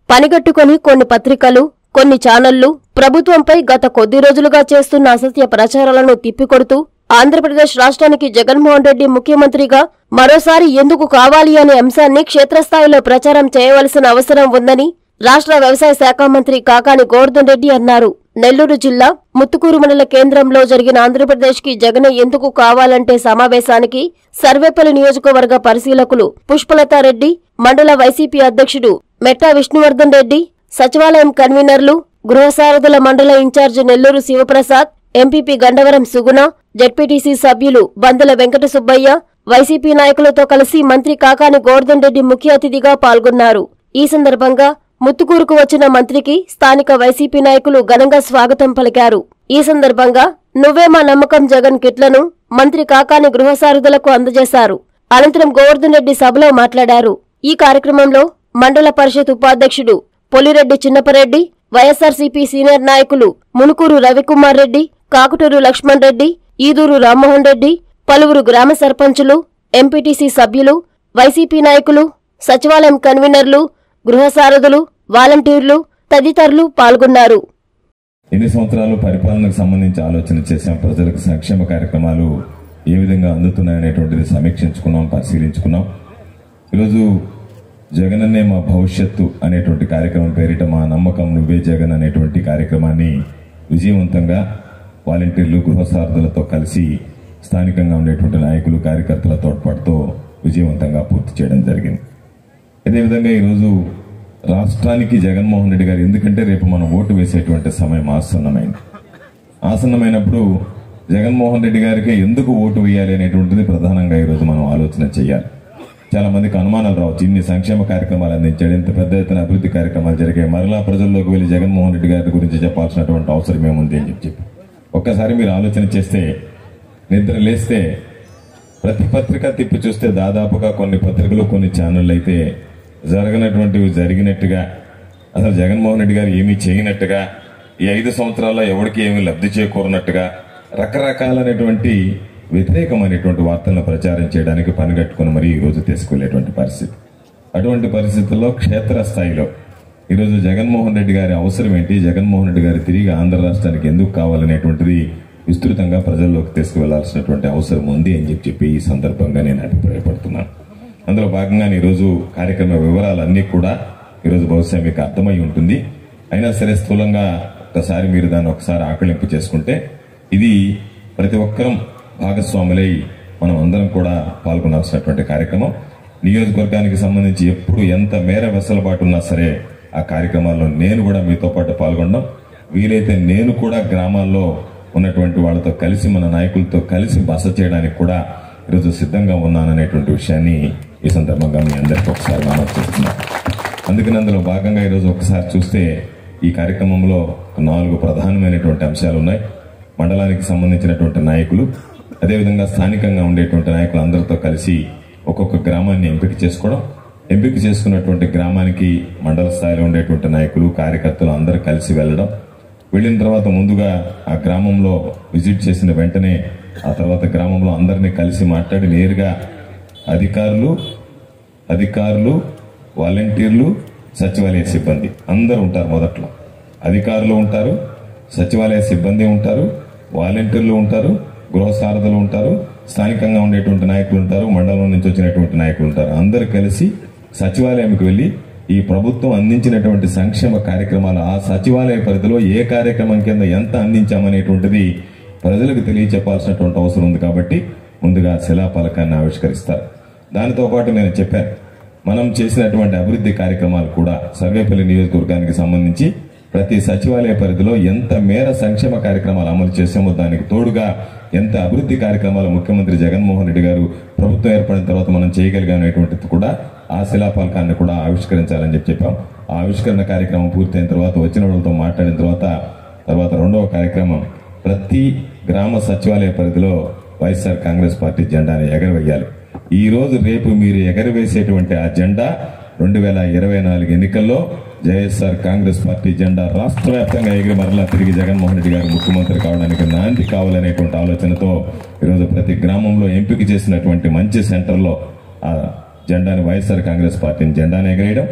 పనిగట్టుకొని కొన్ని పత్రికలు కొన్ని ఛానళ్లు ప్రభుత్వంపై గత కొద్ది రోజులుగా చేస్తున్న అసత్య ప్రచారాలను తిప్పికొడుతూ ఆంధ్రప్రదేశ్ రాష్ట్రానికి జగన్మోహన్ రెడ్డి ముఖ్యమంత్రిగా మరోసారి ఎందుకు కావాలి అనే అంశాన్ని క్షేత్రస్థాయిలో ప్రచారం చేయవలసిన అవసరం ఉందని రాష్ట్ర వ్యవసాయ శాఖ మంత్రి కాకాని గోవర్ధన్ రెడ్డి అన్నారు నెల్లూరు జిల్లా ముత్తుకూరు మండల కేంద్రంలో జరిగిన ఆంధ్రప్రదేశ్ కి జగన్ ఎందుకు కావాలంటే సమావేశానికి సర్వేపల్లి నియోజకవర్గ పరిశీలకులు పుష్పలతారెడ్డి మండల వైసీపీ అధ్యక్షుడు మెట్టా విష్ణువర్ధన్ రెడ్డి సచివాలయం కన్వీనర్లు గృహసారథుల మండల incharge Nellore Sivaprasad MPP Gandavaram Suguna ZPTC సభ్యులు బందెల వెంకట సుబ్బయ్య వైసీపీ నాయకులతో కలిసి మంత్రి కాకాని గోవర్ధన్ రెడ్డి ముఖ్య అతిథిగా పాల్గొన్నారు ఈ సందర్భంగా ముత్తుకూరుకు వచ్చిన మంత్రికి స్థానిక వైసీపీ నాయకులు ఘనంగా స్వాగతం పలికారు ఈ సందర్భంగా నువ్వే మా నమ్మకం జగన్ కిట్లను మంత్రి కాకాని గృహసారథులకు అందజేశారు అనంతరం గోవర్ధన్ రెడ్డి సభలో మాట్లాడారు ఈ కార్యక్రమంలో మండల పరిషత్ ఉపాధ్యక్షుడు పొలిరెడ్డి చిన్నపరెడ్డి వైఎస్ఆర్సీపీ సీనియర్ నాయకులు మునుకూరు రవికుమార్ రెడ్డి కాకుటూరు లక్ష్మణ్ రెడ్డి ఈదూరు రామ్మోహన్ రెడ్డి పలువురు గ్రామ సర్పంచులు ఎంపీటీసీ సభ్యులు వైసీపీ నాయకులు సచివాలయం కన్వీనర్లు గృహసారథులు వాలంటీర్లు తదితరులు పాల్గొన్నారు ఎన్ని సంవత్సరాలు పరిపాలనకు సంబంధించి ఆలోచన చేశాం ప్రజలకు సంక్షేమ కార్యక్రమాలు ఏ విధంగా అందుతున్నాయనేటువంటిది సమీక్షించుకున్నాం పరిశీలించుకున్నాం ఈరోజు జగనన్నే మా భవిష్యత్తు అనేటువంటి కార్యక్రమం పేరిట మా నమ్మకం నువ్వే జగన్ అనేటువంటి కార్యక్రమాన్ని విజయవంతంగా వాలంటీర్లు గృహసారథులతో కలిసి స్థానికంగా ఉండేటువంటి నాయకులు కార్యకర్తల తోడ్పాటుతో విజయవంతంగా పూర్తి చేయడం జరిగింది అదేవిధంగా ఈరోజు రాష్ట్రానికి జగన్మోహన్ రెడ్డి గారు ఎందుకంటే రేపు మనం ఓటు వేసేటువంటి సమయం ఆసన్నమైంది ఆసన్నమైనప్పుడు జగన్మోహన్ రెడ్డి గారికి ఎందుకు ఓటు వేయాలి అనేటువంటిది ప్రధానంగా ఈరోజు మనం ఆలోచన చేయాలి చాలా మందికి అనుమానాలు రావచ్చు ఇన్ని సంక్షేమ కార్యక్రమాలు అందించాడు ఇంత పెద్ద ఎత్తున అభివృద్ధి కార్యక్రమాలు జరిగాయి మరలా ప్రజల్లోకి వెళ్లి జగన్మోహన్ రెడ్డి గారి గురించి చెప్పాల్సినటువంటి అవసరం ఏముంది అని చెప్పి ఒక్కసారి మీరు ఆలోచన చేస్తే నిద్ర లేస్తే ప్రతి పత్రిక తిప్పి చూస్తే దాదాపుగా కొన్ని పత్రికలు కొన్ని ఛానళ్ళు అయితే జరగనటువంటివి జరిగినట్టుగా అసలు జగన్మోహన్ రెడ్డి గారు ఏమీ చేయనట్టుగా ఈ ఐదు సంవత్సరాల్లో ఎవరికి ఏమీ లబ్ధి చేకూరనట్టుగా రకరకాలైనటువంటి వ్యతిరేకమైనటువంటి వార్తలను ప్రచారం చేయడానికి పనిగట్టుకుని మరీ ఈ రోజు తీసుకెళ్లేటువంటి పరిస్థితి అటువంటి పరిస్థితుల్లో క్షేత్రస్థాయిలో ఈరోజు జగన్మోహన్ రెడ్డి గారి అవసరం ఏంటి జగన్మోహన్ రెడ్డి గారు తిరిగి ఆంధ్ర రాష్ట్రానికి ఎందుకు కావాలనేటువంటిది విస్తృతంగా ప్రజల్లోకి తీసుకువెళ్లాల్సినటువంటి అవసరం ఉంది అని చెప్పి చెప్పి ఈ సందర్భంగా నేను అభిప్రాయపడుతున్నాను అందులో భాగంగానే ఈరోజు కార్యక్రమ వివరాలన్నీ కూడా ఈరోజు బహుశా మీకు అర్థమై ఉంటుంది అయినా సరే స్థూలంగా ఒకసారి మీరు దాన్ని ఒకసారి ఆకలింపు చేసుకుంటే ఇది ప్రతి ఒక్కరం భాగస్వాములై మనం అందరం కూడా పాల్గొనాల్సినటువంటి కార్యక్రమం నియోజకవర్గానికి సంబంధించి ఎప్పుడు ఎంత మేర వెసలుబాటు ఉన్నా సరే ఆ కార్యక్రమాల్లో నేను కూడా మీతో పాటు పాల్గొనడం వీలైతే నేను కూడా గ్రామాల్లో ఉన్నటువంటి వాళ్ళతో కలిసి మన నాయకులతో కలిసి బస చేయడానికి కూడా ఈరోజు సిద్ధంగా ఉన్నాననేటువంటి విషయాన్ని ఈ సందర్భంగా మీ అందరికీ ఒకసారి మనం చేస్తున్నాను అందుకని అందులో భాగంగా ఈరోజు ఒకసారి చూస్తే ఈ కార్యక్రమంలో నాలుగు ప్రధానమైనటువంటి అంశాలు ఉన్నాయి మండలానికి సంబంధించినటువంటి నాయకులు అదేవిధంగా స్థానికంగా ఉండేటువంటి నాయకులు అందరితో కలిసి ఒక్కొక్క గ్రామాన్ని ఎంపిక చేసుకోవడం ఎంపిక చేసుకున్నటువంటి గ్రామానికి మండల స్థాయిలో ఉండేటువంటి నాయకులు కార్యకర్తలు అందరూ కలిసి వెళ్ళడం వెళ్ళిన తర్వాత ముందుగా ఆ గ్రామంలో విజిట్ చేసిన వెంటనే ఆ తర్వాత గ్రామంలో అందరినీ కలిసి మాట్లాడి నేరుగా అధికారులు అధికారులు వాలంటీర్లు సచివాలయ సిబ్బంది అందరూ ఉంటారు మొదట్లో అధికారులు ఉంటారు సచివాలయ సిబ్బంది ఉంటారు వాలంటీర్లు ఉంటారు గృహ సారథులు ఉంటారు స్థానికంగా ఉండేటువంటి నాయకులు ఉంటారు మండలం నుంచి వచ్చినటువంటి నాయకులు ఉంటారు అందరూ కలిసి సచివాలయంకి వెళ్లి ఈ ప్రభుత్వం అందించినటువంటి సంక్షేమ కార్యక్రమాలు ఆ సచివాలయ పరిధిలో ఏ కార్యక్రమం కింద ఎంత అందించామనేటువంటిది ప్రజలకు తెలియచెప్పాల్సినటువంటి అవసరం ఉంది కాబట్టి ముందుగా శిలాఫలకాన్ని ఆవిష్కరిస్తారు దానితో పాటు నేను చెప్పాను మనం చేసినటువంటి అభివృద్ధి కార్యక్రమాలు కూడా సర్వేపల్లి నియోజకవర్గానికి సంబంధించి ప్రతి సచివాలయ పరిధిలో ఎంత మేర సంక్షేమ కార్యక్రమాలు అమలు చేసామో దానికి తోడుగా ఎంత అభివృద్ధి కార్యక్రమాలు ముఖ్యమంత్రి జగన్మోహన్ రెడ్డి గారు ప్రభుత్వం ఏర్పడిన తర్వాత మనం చేయగలిగామనేటువంటిది కూడా ఆ శిలాఫలకాన్ని కూడా ఆవిష్కరించాలని చెప్పి చెప్పాం ఆ ఆవిష్కరణ కార్యక్రమం పూర్తయిన తర్వాత వచ్చిన వాళ్ళతో మాట్లాడిన తర్వాత తర్వాత రెండవ కార్యక్రమం ప్రతి గ్రామ సచివాలయ పరిధిలో వైఎస్ఆర్ కాంగ్రెస్ పార్టీ జెండాని ఎగరవేయాలి ఈ రోజు రేపు మీరు ఎగరవేసేటువంటి ఆ జెండా రెండు వేల ఇరవై నాలుగు ఎన్నికల్లో జైఎస్ఆర్ కాంగ్రెస్ పార్టీ జెండా రాష్ట్ర వ్యాప్తంగా ఎగిరి మరలా తిరిగి జగన్మోహన్ రెడ్డి గారు ముఖ్యమంత్రి కావడానికి నాంది కావాలనేటువంటి ఆలోచనతో ఈరోజు ప్రతి గ్రామంలో ఎంపిక చేసినటువంటి మంచి సెంటర్లో ఆ జెండాని వైఎస్ఆర్ కాంగ్రెస్ పార్టీని జెండాని ఎగరేయడం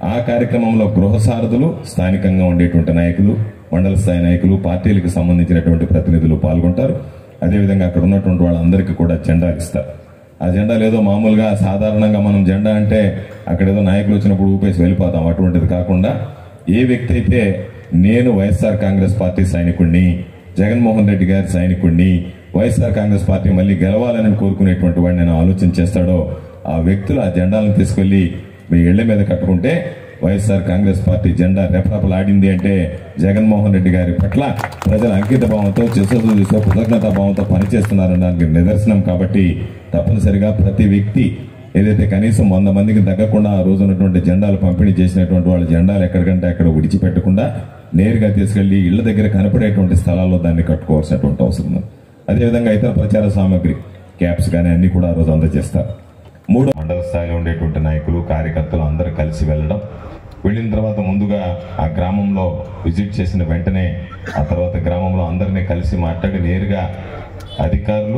ఆ కార్యక్రమంలో గృహ సారథులు స్థానికంగా ఉండేటువంటి నాయకులు మండల స్థాయి నాయకులు పార్టీలకు సంబంధించినటువంటి ప్రతినిధులు పాల్గొంటారు అదేవిధంగా అక్కడ ఉన్నటువంటి వాళ్ళందరికీ కూడా జెండాలు ఇస్తారు ఆ జెండా లేదో మామూలుగా సాధారణంగా మనం జెండా అంటే అక్కడ ఏదో నాయకులు వచ్చినప్పుడు ఊపేసి వెళ్ళిపోతాం అటువంటిది కాకుండా ఏ వ్యక్తి అయితే నేను వైఎస్ఆర్ కాంగ్రెస్ పార్టీ సైనికుడిని జగన్మోహన్ రెడ్డి గారి సైనికుడిని వైఎస్ఆర్ కాంగ్రెస్ పార్టీ మళ్ళీ గెలవాలని కోరుకునేటువంటి వాడిని నేను ఆలోచన చేస్తాడో ఆ వ్యక్తులు ఆ జెండాలను తీసుకెళ్లి మీ ఇళ్ల మీద కట్టుకుంటే వైఎస్ఆర్ కాంగ్రెస్ పార్టీ జెండా రెపరెపలాడింది అంటే జగన్మోహన్ రెడ్డి గారి పట్ల ప్రజల అంకిత భావంతో చిత్తశుద్ధితో చూసో కృతజ్ఞతా భావంతో పనిచేస్తున్నారనడానికి నిదర్శనం కాబట్టి తప్పనిసరిగా ప్రతి వ్యక్తి ఏదైతే కనీసం వంద మందికి తగ్గకుండా ఆ రోజు ఉన్నటువంటి జెండాలు పంపిణీ చేసినటువంటి వాళ్ళ జెండాలు ఎక్కడికంటే అక్కడ విడిచిపెట్టకుండా నేరుగా తీసుకెళ్లి ఇళ్ల దగ్గర కనపడేటువంటి స్థలాల్లో దాన్ని కట్టుకోవాల్సినటువంటి అవసరం ఉంది అదేవిధంగా ఇతర ప్రచార సామాగ్రి క్యాప్స్ కానీ అన్ని కూడా ఆ రోజు అందజేస్తారు మూడు మండల స్థాయిలో ఉండేటువంటి నాయకులు కార్యకర్తలు అందరూ కలిసి వెళ్ళడం వెళ్ళిన తర్వాత ముందుగా ఆ గ్రామంలో విజిట్ చేసిన వెంటనే ఆ తర్వాత గ్రామంలో అందరినీ కలిసి మాట్లాడి నేరుగా అధికారులు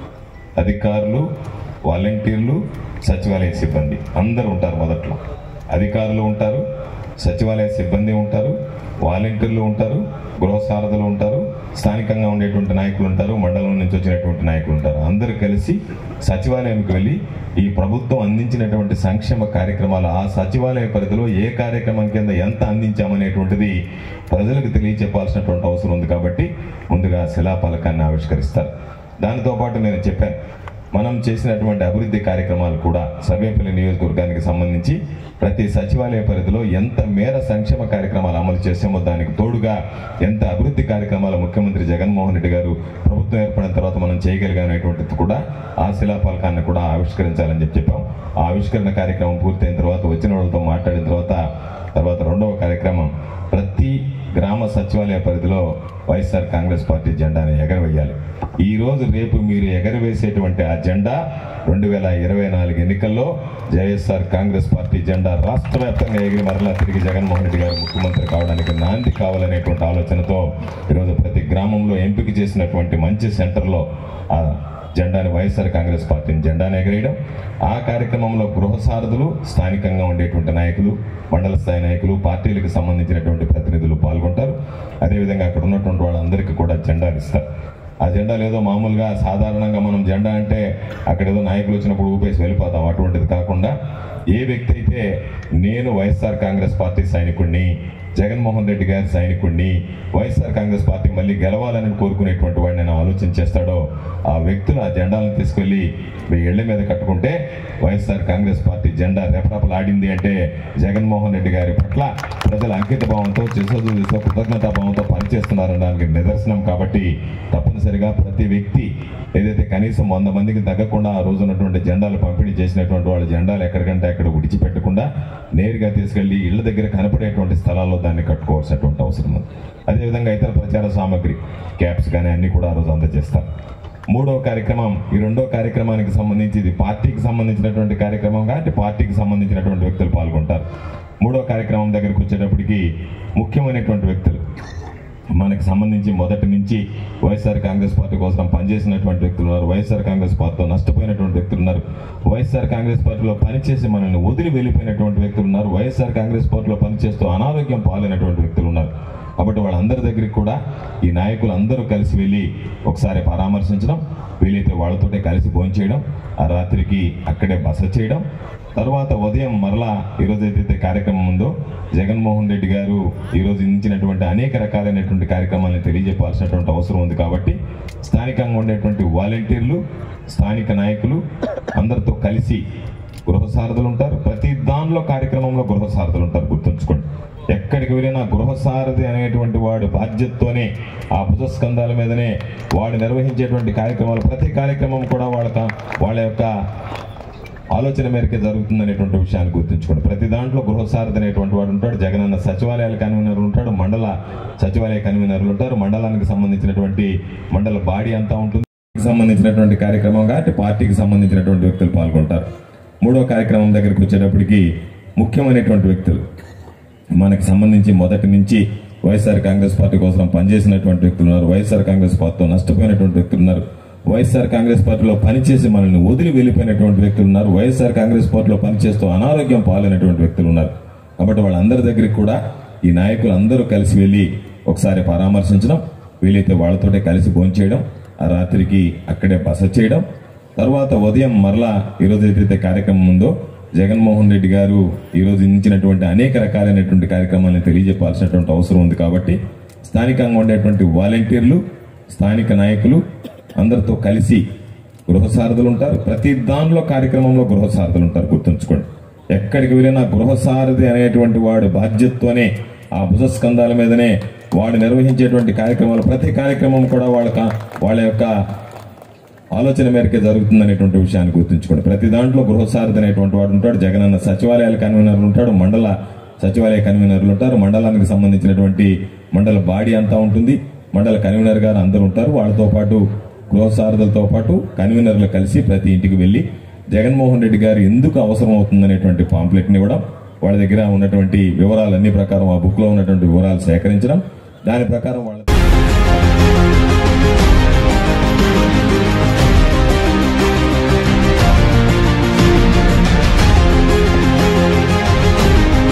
అధికారులు వాలంటీర్లు సచివాలయ సిబ్బంది అందరూ ఉంటారు మొదట్లో అధికారులు ఉంటారు సచివాలయ సిబ్బంది ఉంటారు వాలంటీర్లు ఉంటారు గృహ సారథులు ఉంటారు స్థానికంగా ఉండేటువంటి నాయకులు ఉంటారు మండలం నుంచి వచ్చినటువంటి నాయకులు ఉంటారు అందరూ కలిసి సచివాలయంకి వెళ్ళి ఈ ప్రభుత్వం అందించినటువంటి సంక్షేమ కార్యక్రమాలు ఆ సచివాలయ పరిధిలో ఏ కార్యక్రమం కింద ఎంత అందించామనేటువంటిది ప్రజలకు తెలియచెప్పాల్సినటువంటి అవసరం ఉంది కాబట్టి ముందుగా శిలాఫలకాన్ని ఆవిష్కరిస్తారు దానితో పాటు నేను చెప్పాను మనం చేసినటువంటి అభివృద్ధి కార్యక్రమాలు కూడా సర్వేపల్లి నియోజకవర్గానికి సంబంధించి ప్రతి సచివాలయ పరిధిలో ఎంత మేర సంక్షేమ కార్యక్రమాలు అమలు చేసామో దానికి తోడుగా ఎంత అభివృద్ధి కార్యక్రమాలు ముఖ్యమంత్రి జగన్మోహన్ రెడ్డి గారు ప్రభుత్వం ఏర్పడిన తర్వాత మనం చేయగలిగినటువంటిది కూడా ఆ శిలాఫలకాన్ని కూడా ఆవిష్కరించాలని చెప్పి చెప్పాం ఆ ఆవిష్కరణ కార్యక్రమం పూర్తయిన తర్వాత వచ్చిన వాళ్ళతో మాట్లాడిన తర్వాత తర్వాత రెండవ కార్యక్రమం ప్రతి గ్రామ సచివాలయ పరిధిలో వైఎస్ఆర్ కాంగ్రెస్ పార్టీ జెండాను ఎగరవేయాలి ఈ రోజు రేపు మీరు ఎగరవేసేటువంటి ఆ జెండా రెండు వేల ఇరవై నాలుగు ఎన్నికల్లో వైఎస్ఆర్ కాంగ్రెస్ పార్టీ జెండా రాష్ట్ర వ్యాప్తంగా ఎగిరి మరలా తిరిగి జగన్మోహన్ రెడ్డి గారు ముఖ్యమంత్రి కావడానికి నాంది కావాలనేటువంటి ఆలోచనతో ఈరోజు ప్రతి గ్రామంలో ఎంపిక చేసినటువంటి మంచి సెంటర్లో ఆ జెండాని వైఎస్ఆర్ కాంగ్రెస్ పార్టీని జెండాను ఎగరేయడం ఆ కార్యక్రమంలో గృహ సారథులు స్థానికంగా ఉండేటువంటి నాయకులు మండల స్థాయి నాయకులు పార్టీలకు సంబంధించినటువంటి ప్రతినిధులు పాల్గొంటారు అదేవిధంగా అక్కడ ఉన్నటువంటి వాళ్ళందరికీ కూడా జెండాలు ఇస్తారు ఆ జెండాలు ఏదో మామూలుగా సాధారణంగా మనం జెండా అంటే అక్కడ ఏదో నాయకులు వచ్చినప్పుడు ఊపేసి వెళ్ళిపోతాం అటువంటిది కాకుండా ఏ వ్యక్తి అయితే నేను వైఎస్ఆర్ కాంగ్రెస్ పార్టీ సైనికుడిని జగన్మోహన్ రెడ్డి గారి సైనికుడిని వైఎస్ఆర్ కాంగ్రెస్ పార్టీ మళ్ళీ గెలవాలని కోరుకునేటువంటి వాడిని నేను ఆలోచన చేస్తాడో ఆ వ్యక్తులు ఆ జెండాలను తీసుకెళ్లి మీ ఇళ్ల మీద కట్టుకుంటే వైఎస్ఆర్ కాంగ్రెస్ పార్టీ జెండా రెపరెపలాడింది అంటే జగన్మోహన్ రెడ్డి గారి పట్ల ప్రజల అంకిత భావంతో చిత్తశుద్ధితో కృతజ్ఞతా భావంతో పనిచేస్తున్నారనడానికి నిదర్శనం కాబట్టి తప్పనిసరిగా ప్రతి వ్యక్తి ఏదైతే కనీసం వంద మందికి తగ్గకుండా ఆ రోజు ఉన్నటువంటి జెండాలు పంపిణీ చేసినటువంటి వాళ్ళ జెండాలు ఎక్కడికంటే అక్కడ విడిచిపెట్టకుండా నేరుగా తీసుకెళ్లి ఇళ్ల దగ్గర కనపడేటువంటి స్థలాల్లో దాన్ని కట్టుకోవాల్సినటువంటి అవసరం ఉంది అదేవిధంగా ఇతర ప్రచార సామాగ్రి క్యాప్స్ కానీ అన్ని కూడా ఆ రోజు అందజేస్తారు మూడో కార్యక్రమం ఈ రెండో కార్యక్రమానికి సంబంధించి ఇది పార్టీకి సంబంధించినటువంటి కార్యక్రమం కాబట్టి పార్టీకి సంబంధించినటువంటి వ్యక్తులు పాల్గొంటారు మూడో కార్యక్రమం దగ్గరికి వచ్చేటప్పటికి ముఖ్యమైనటువంటి వ్యక్తులు మనకు సంబంధించి మొదటి నుంచి వైఎస్ఆర్ కాంగ్రెస్ పార్టీ కోసం పనిచేసినటువంటి వ్యక్తులు ఉన్నారు వైఎస్ఆర్ కాంగ్రెస్ పార్టీతో నష్టపోయినటువంటి వ్యక్తులు ఉన్నారు వైఎస్ఆర్ కాంగ్రెస్ పార్టీలో పనిచేసి మనల్ని వదిలి వెళ్ళిపోయినటువంటి వ్యక్తులు ఉన్నారు వైఎస్ఆర్ కాంగ్రెస్ పార్టీలో పనిచేస్తూ అనారోగ్యం పాలైనటువంటి వ్యక్తులు ఉన్నారు కాబట్టి వాళ్ళందరి దగ్గరికి కూడా ఈ నాయకులు అందరూ కలిసి వెళ్ళి ఒకసారి పరామర్శించడం వీలైతే వాళ్ళతోటే కలిసి భోంచేయడం ఆ రాత్రికి అక్కడే బస చేయడం తర్వాత ఉదయం మరలా ఈరోజు ఏదైతే కార్యక్రమం ఉందో జగన్మోహన్ రెడ్డి గారు ఈరోజు ఇచ్చినటువంటి అనేక రకాలైనటువంటి కార్యక్రమాలను తెలియజెప్పాల్సినటువంటి అవసరం ఉంది కాబట్టి స్థానికంగా ఉండేటువంటి వాలంటీర్లు స్థానిక నాయకులు అందరితో కలిసి గృహ సారథులు ఉంటారు ప్రతి దానిలో కార్యక్రమంలో గృహ సారథులు ఉంటారు గుర్తుంచుకోండి ఎక్కడికి వెళ్ళినా గృహ సారథి అనేటువంటి వాడు బాధ్యతతోనే ఆ భుజస్కంధాల మీదనే వాడు నిర్వహించేటువంటి కార్యక్రమాలు ప్రతి కార్యక్రమం కూడా వాళ్ళ కా- వాళ్ళ యొక్క ఆలోచన మేరకే జరుగుతుంది అనేటువంటి విషయాన్ని గుర్తుంచుకోండి ప్రతి దాంట్లో గృహసారథి అనేటువంటి వాడు ఉంటాడు జగనన్న సచివాలయాల కన్వీనర్ ఉంటాడు మండల సచివాలయ కన్వీనర్లు ఉంటారు మండలానికి సంబంధించినటువంటి మండల బాడీ అంతా ఉంటుంది సంబంధించినటువంటి కార్యక్రమం కాబట్టి పార్టీకి సంబంధించినటువంటి వ్యక్తులు పాల్గొంటారు మూడో కార్యక్రమం దగ్గరికి వచ్చేటప్పటికి ముఖ్యమైనటువంటి వ్యక్తులు మనకు సంబంధించి మొదటి నుంచి వైఎస్ఆర్ కాంగ్రెస్ పార్టీ కోసం పనిచేసినటువంటి వ్యక్తులు ఉన్నారు వైఎస్ఆర్ కాంగ్రెస్ పార్టీతో నష్టపోయినటువంటి వ్యక్తులు ఉన్నారు వైఎస్ఆర్ కాంగ్రెస్ పార్టీలో పనిచేసి మనల్ని వదిలి వెళ్ళిపోయినటువంటి వ్యక్తులు ఉన్నారు వైఎస్ఆర్ కాంగ్రెస్ పార్టీలో పనిచేస్తూ అనారోగ్యం పాలైనటువంటి వ్యక్తులు ఉన్నారు కాబట్టి వాళ్ళందరి దగ్గరికి కూడా ఈ నాయకులు అందరూ కలిసి వెళ్ళి ఒకసారి పరామర్శించడం వీలైతే వాళ్ళతోటే కలిసి భోంచేయడం ఆ రాత్రికి అక్కడే బస చేయడం తర్వాత ఉదయం మరలా ఈరోజు ఏదైతే కార్యక్రమం ఉందో జగన్మోహన్ రెడ్డి గారు ఈరోజు ఇచ్చినటువంటి అనేక రకాలైనటువంటి కార్యక్రమాలను తెలియజెప్పాల్సినటువంటి అవసరం ఉంది కాబట్టి స్థానికంగా ఉండేటువంటి వాలంటీర్లు స్థానిక నాయకులు అందరితో కలిసి గృహ సారథులు ఉంటారు ప్రతి దానిలో కార్యక్రమంలో గృహ సారథులు ఉంటారు గుర్తుంచుకోండి ఎక్కడికి వెళ్ళినా గృహ సారథి అనేటువంటి వాడు బాధ్యతతోనే ఆ భుజస్కంధాల మీదనే వాడు నిర్వహించేటువంటి కార్యక్రమాలు ప్రతి కార్యక్రమం కూడా వాళ్ళ కా- వాళ్ళ యొక్క ఆలోచన మేరకే జరుగుతుందనేటువంటి విషయాన్ని గుర్తుంచుకోండి ప్రతి దాంట్లో గృహసారథి అనేటువంటి వాడు ఉంటాడు జగనన్న సచివాలయాల కన్వీనర్లు ఉంటాడు మండల సచివాలయ కన్వీనర్లు ఉంటారు మండలానికి సంబంధించినటువంటి మండల బాడీ అంతా ఉంటుంది మండల కన్వీనర్ గారు అందరూ ఉంటారు వాళ్ళతో పాటు గృహసారథులతో పాటు కన్వీనర్లు కలిసి ప్రతి ఇంటికి వెళ్లి జగన్మోహన్ రెడ్డి గారు ఎందుకు అవసరం అవుతుందనేటువంటి పాంప్లెట్ని ఇవ్వడం వాళ్ళ దగ్గర ఉన్నటువంటి వివరాలన్నీ ప్రకారం ఆ బుక్ లో ఉన్నటువంటి వివరాలు సేకరించడం దాని ప్రకారం వాళ్ళ